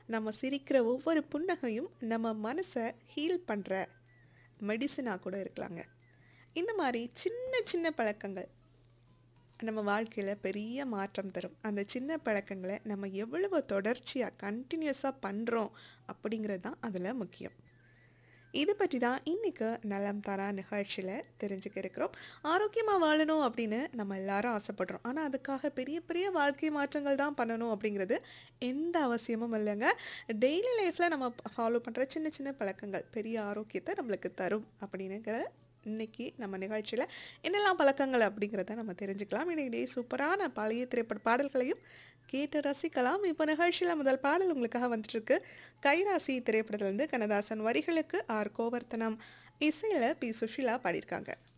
நம்ம சிரிக்கிற ஒவ்வொரு புன்னகையும் நம்ம மனசை ஹீல் பண்ணுற மெடிசனாக கூட இருக்கலாங்க இந்த மாதிரி சின்ன சின்ன பழக்கங்கள் நம்ம வாழ்க்கையில் பெரிய மாற்றம் தரும் அந்த சின்ன பழக்கங்களை நம்ம எவ்வளவு தொடர்ச்சியாக கண்டினியூஸாக பண்ணுறோம் அப்படிங்கிறது தான் அதில் முக்கியம் இது பற்றி தான் இன்றைக்கி நலம் தரா நிகழ்ச்சியில் தெரிஞ்சுக்க இருக்கிறோம் ஆரோக்கியமாக வாழணும் அப்படின்னு நம்ம எல்லாரும் ஆசைப்படுறோம் ஆனால் அதுக்காக பெரிய பெரிய வாழ்க்கை மாற்றங்கள் தான் பண்ணணும் அப்படிங்கிறது எந்த அவசியமும் இல்லைங்க டெய்லி லைஃப்பில் நம்ம ஃபாலோ பண்ணுற சின்ன சின்ன பழக்கங்கள் பெரிய ஆரோக்கியத்தை நம்மளுக்கு தரும் அப்படிங்கிற இன்னைக்கு நம்ம நிகழ்ச்சியில் என்னெல்லாம் பழக்கங்கள் அப்படிங்கிறத நம்ம தெரிஞ்சுக்கலாம் இன்னைக்கு சூப்பரான பழைய திரைப்பட பாடல்களையும் கேட்டு ரசிக்கலாம் இப்போ நிகழ்ச்சியில் முதல் பாடல் உங்களுக்காக வந்துட்டு இருக்கு கைராசி திரைப்படத்திலிருந்து கண்ணதாசன் வரிகளுக்கு ஆர் கோவர்த்தனம் இசையில் பி சுஷிலா பாடியிருக்காங்க